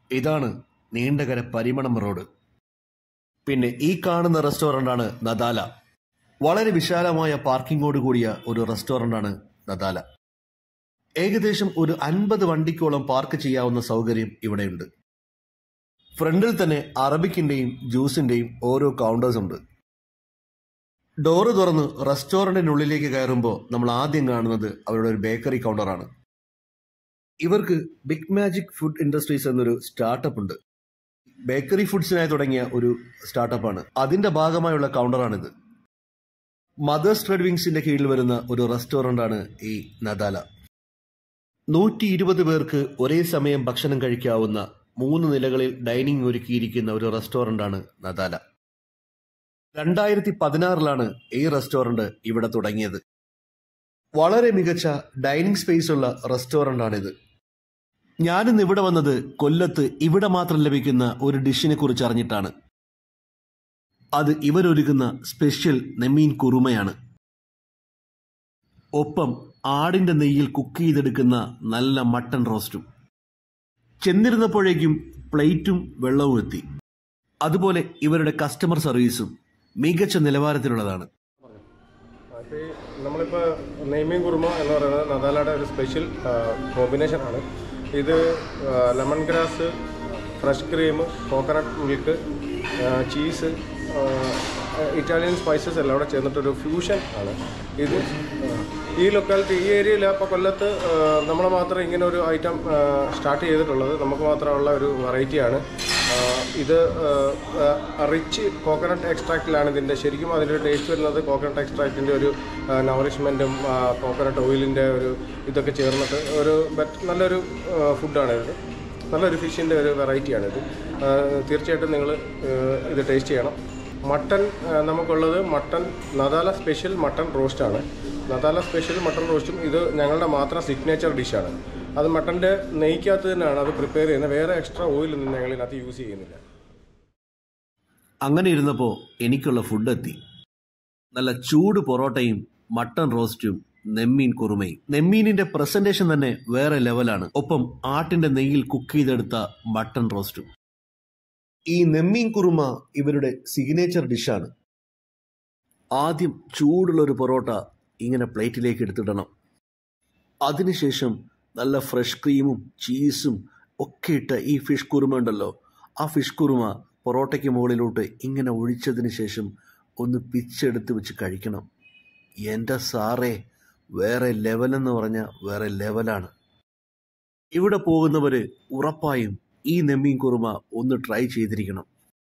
ഇതാണ് നീണ്ടകര പരിമണം റോഡ് പിന്നെ ഈ കാണുന്ന റെസ്റ്റോറൻ്റാണ് നദാല വളരെ വിശാലമായ പാർക്കിങ്ങോട് കൂടിയ ഒരു റെസ്റ്റോറൻ്റാണ് നദാല ഏകദേശം ഒരു അൻപത് വണ്ടിക്കോളം പാർക്ക് ചെയ്യാവുന്ന സൗകര്യം ഇവിടെയുണ്ട് ഫ്രണ്ടിൽ തന്നെ അറബിക്കിന്റെയും ജ്യൂസിന്റെയും ഓരോ കൗണ്ടേഴ്സ് ഉണ്ട് ഡോറ് തുറന്ന് റെസ്റ്റോറന്റിനുള്ളിലേക്ക് കയറുമ്പോൾ നമ്മൾ ആദ്യം കാണുന്നത് അവരുടെ ഒരു ബേക്കറി കൗണ്ടറാണ് ഇവർക്ക് ബിഗ് മാജിക് ഫുഡ് ഇൻഡസ്ട്രീസ് എന്നൊരു സ്റ്റാർട്ടപ്പ് ഉണ്ട് ബേക്കറി ഫുഡ്സിനായി തുടങ്ങിയ ഒരു സ്റ്റാർട്ടപ്പാണ് അതിന്റെ ഭാഗമായുള്ള കൗണ്ടറാണിത് മദേഴ്സ് ട്രേഡ് വിങ്സിന്റെ കീഴിൽ വരുന്ന ഒരു റെസ്റ്റോറന്റാണ് ഈ നദാല നൂറ്റി ഇരുപത് പേർക്ക് ഒരേ സമയം ഭക്ഷണം കഴിക്കാവുന്ന മൂന്ന് നിലകളിൽ ഡൈനിങ് ഒരുക്കിയിരിക്കുന്ന ഒരു റെസ്റ്റോറന്റാണ് നദാല രണ്ടായിരത്തി പതിനാറിലാണ് ഈ റെസ്റ്റോറന്റ് ഇവിടെ തുടങ്ങിയത് വളരെ മികച്ച ഡൈനിങ് സ്പേസ് ഉള്ള റെസ്റ്റോറന്റാണിത് ഞാനിന്ന് ഇവിടെ വന്നത് കൊല്ലത്ത് ഇവിടെ മാത്രം ലഭിക്കുന്ന ഒരു ഡിഷിനെ കുറിച്ച് അറിഞ്ഞിട്ടാണ് അത് ഇവരൊരുക്കുന്ന സ്പെഷ്യൽ നെമ്മീൻ കുറുമയാണ് ഒപ്പം ആടിന്റെ നെയ്യിൽ കുക്ക് ചെയ്തെടുക്കുന്ന നല്ല മട്ടൺ റോസ്റ്റും ചെന്നിരുന്നപ്പോഴേക്കും പ്ലേറ്റും വെള്ളവും എത്തി അതുപോലെ ഇവരുടെ കസ്റ്റമർ സർവീസും മികച്ച നിലവാരത്തിലുള്ളതാണ് അപ്പോൾ ഈ നമ്മളിപ്പോൾ നെയ്മീൻ കുറുമ എന്ന് പറയുന്നത് നദാലയുടെ ഒരു സ്പെഷ്യൽ കോമ്പിനേഷൻ ആണ് ഇത് lemon grass fresh cream coconut milk cheese Italian spices എല്ലാം കൂടെ ചേർന്നിട്ടൊരു ഫ്യൂഷൻ ആണ് ഇത് ആ, ഈ ലൊക്കാലിറ്റി ഈ ഏരിയയിൽ അപ്പോൾ കൊല്ലത്ത് നമ്മൾ മാത്രം ഇങ്ങനെ ഒരു ഐറ്റം സ്റ്റാർട്ട് ചെയ്തിട്ടുള്ളത് നമുക്ക് മാത്രമുള്ള ഒരു വെറൈറ്റിയാണ് ഇത് റിച്ച് കോക്കനട്ട് എക്സ്ട്രാക്റ്റിലാണ് ഇതിൻ്റെ ശരിക്കും അതിൻ്റെ ടേസ്റ്റ് വരുന്നത് കോക്കനട്ട് എക്സ്ട്രാക്റ്റിൻ്റെ ഒരു നവറിഷ്മെൻറ്റും കോക്കനട്ട് ഓയിലിൻ്റെ ഒരു ഇതൊക്കെ ചേർന്നിട്ട് ഒരു ബെറ്റ് നല്ലൊരു ഫുഡാണ് ഇത് നല്ലൊരു ഫിഷിൻ്റെ ഒരു വെറൈറ്റിയാണിത് ആ, തീർച്ചയായിട്ടും നിങ്ങൾ ഇത് ടേസ്റ്റ് ചെയ്യണം മട്ടൺ ആ, നമുക്കുള്ളത് മട്ടൺ നദാല സ്പെഷ്യൽ മട്ടൺ റോസ്റ്റാണ് നദാല സ്പെഷ്യൽ മട്ടൺ റോസ്റ്റും ഇത് ഞങ്ങളുടെ മാത്രം സിഗ്നേച്ചർ ഡിഷാണ് അത് മട്ടൻ്റെ നെയ്ക്കകത്ത് തന്നെയാണ് അത് പ്രിപ്പയർ ചെയ്യുന്നത് വേറെ എക്സ്ട്രാ ഓയിലൊന്നും ഞങ്ങൾ ഇതിനകത്ത് യൂസ് ചെയ്യുന്നില്ല അങ്ങനെ ഇരുന്നപ്പോൾ എനിക്കുള്ള ഫുഡ് എത്തി നല്ല ചൂട് പൊറോട്ടയും മട്ടൺ റോസ്റ്റും നെമ്മീൻ കുറുമയും നെമ്മീനിന്റെ പ്രസന്റേഷൻ തന്നെ വേറെ ലെവലാണ് ഒപ്പം ആട്ടിന്റെ നെയ്യിൽ കുക്ക് ചെയ്തെടുത്ത മട്ടൺ റോസ്റ്റും ഈ നെമ്മീൻ കുറുമ ഇവരുടെ സിഗ്നേച്ചർ ഡിഷാണ് ആദ്യം ചൂടുള്ള ഒരു പൊറോട്ട ഇങ്ങനെ പ്ലേറ്റിലേക്ക് എടുത്തിടണം അതിനുശേഷം നല്ല ഫ്രഷ് ക്രീമും ചീസും ഒക്കെ ഇട്ട ഈ ഫിഷ് കുറുമ ഉണ്ടല്ലോ ആ ഫിഷ് കുറുമ പൊറോട്ടയ്ക്ക് മുകളിലോട്ട് ഇങ്ങനെ ഒഴിച്ചതിന് ശേഷം ഒന്ന് പിച്ചെടുത്ത് വെച്ച് കഴിക്കണം എൻ്റെ സാറേ വേറെ ലെവലെന്ന് പറഞ്ഞാൽ വേറെ ലെവലാണ് ഇവിടെ പോകുന്നവര് ഉറപ്പായും ഈ നെമ്മീൻ കുറുമ ഒന്ന് ട്രൈ ചെയ്തിരിക്കണം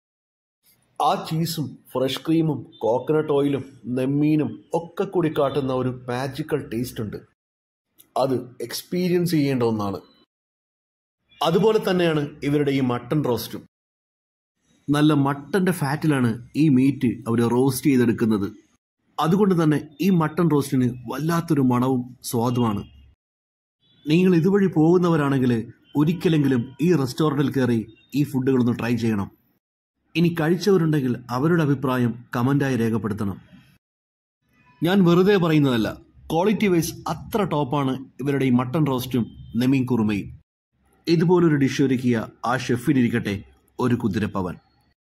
ആ ചീസും ഫ്രഷ് ക്രീമും കോക്കനട്ട് ഓയിലും നെമ്മീനും ഒക്കെ കൂടി കാട്ടുന്ന ഒരു മാജിക്കൽ ടേസ്റ്റ് ഉണ്ട് അത് എക്സ്പീരിയൻസ് ചെയ്യേണ്ട ഒന്നാണ് അതുപോലെ തന്നെയാണ് ഇവരുടെ ഈ മട്ടൺ റോസ്റ്റും നല്ല മട്ടന്റെ ഫാറ്റിലാണ് ഈ മീറ്റ് അവർ റോസ്റ്റ് ചെയ്തെടുക്കുന്നത് അതുകൊണ്ട് തന്നെ ഈ മട്ടൺ റോസ്റ്റിന് വല്ലാത്തൊരു മണവും സ്വാദുമാണ് നിങ്ങൾ ഇതുവഴി പോകുന്നവരാണെങ്കിൽ ഒരിക്കലെങ്കിലും ഈ റെസ്റ്റോറൻറ്റിൽ കയറി ഈ ഫുഡുകളൊന്ന് ട്രൈ ചെയ്യണം ഇനി കഴിച്ചവരുണ്ടെങ്കിൽ അവരുടെ അഭിപ്രായം കമൻ്റായി രേഖപ്പെടുത്തണം ഞാൻ വെറുതെ പറയുന്നതല്ല ക്വാളിറ്റി വൈസ് അത്ര ടോപ്പാണ് ഇവരുടെ ഈ മട്ടൺ റോസ്റ്റും നെമീൻ കുറുമയും ഇതുപോലൊരു ഡിഷ് ഒരുക്കിയ ആ ഷെഫിനിരിക്കട്ടെ ഒരു കുതിരപ്പവൻ